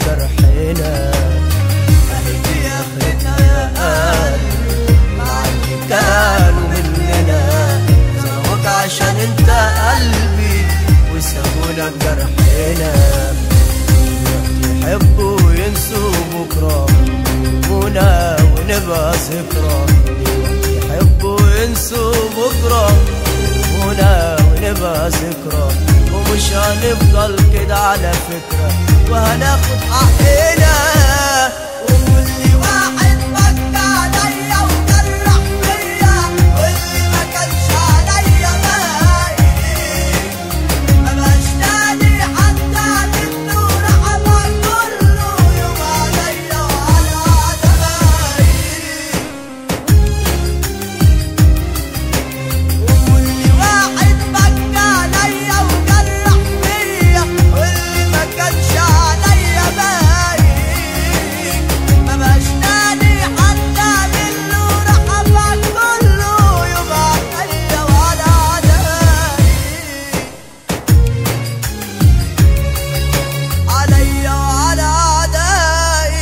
جرحنا اهي دي اخرتها يا قلبي مع اللي كانوا مننا ظلموك عشان انت قلبي وسابونا بجرحنا يحبوا وينسوا بكرة يهمونا ونبقى ذكرى يحبوا وينسوا بكرة يهمونا ونبقى ذكرى ومش هنفضل كده على فكرة وهناخد حقنا واللي واحد بكى عليا وجرح فيا واللي ما كانش عليا باقي ما بقاش تاني حتى منه رحمة كله يوم عليا وعلى دماغي واللي واحد بكى عليا وجرح فيا واللي ما كانش عليا باقي ما بقاش تاني حتى منه رحمة كله يوم عليا وعلى دماغي عليا وعلى أعدائي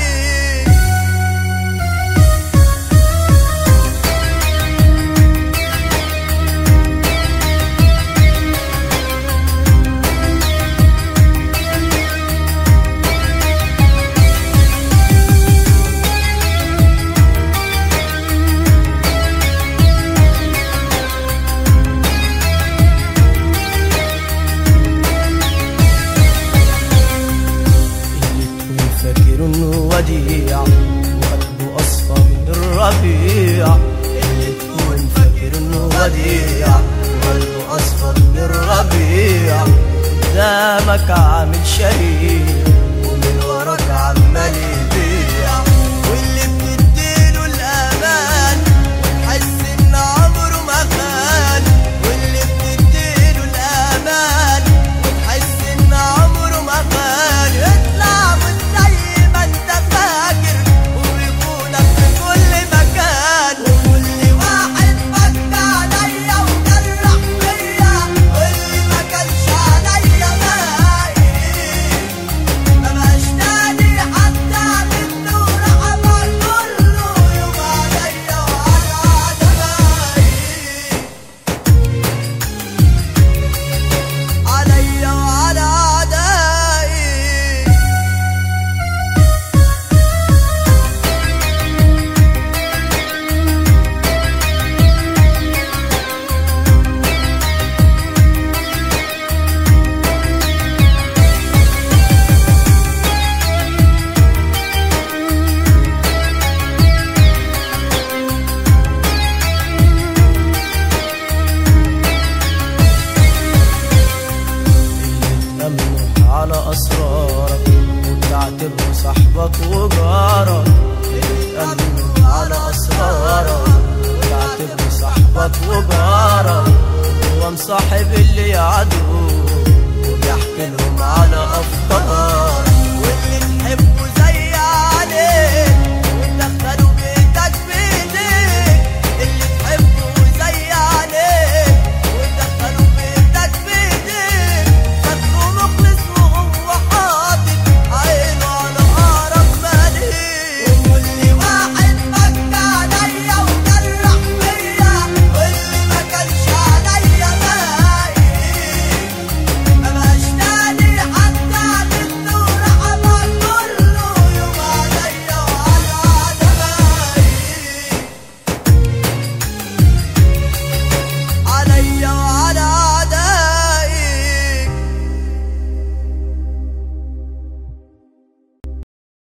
اللي تكون فاكر انه وديع وقلبه اصفى من الربيع اللي تكون فاكر انه وديع وقلبه اصفى من الربيع قدامك عامل شهيد ومن وراك عمال يبيع واللي بتديله الأمان وتحس إن عمره ما خان واللي بتديله الأمان وتحس إن عمره ما خان يطلع مش زي ما أنت فاكر ويكونك في كل مكان واللي واحد بكى عليا وجرح فيا واللي ما كانش عليا باقي ما بقاش تاني حتى منه رحمة كله يوم عليا وعلى دماغي عليا وعلى أعدائي تأمنوا على أسرارك وتعتبره صاحبك وجارك تأمنوا على أسرارك وتعتبره صاحبك وجارك هو مصاحب اللي يعدو وبيحكي لهم على أفكارك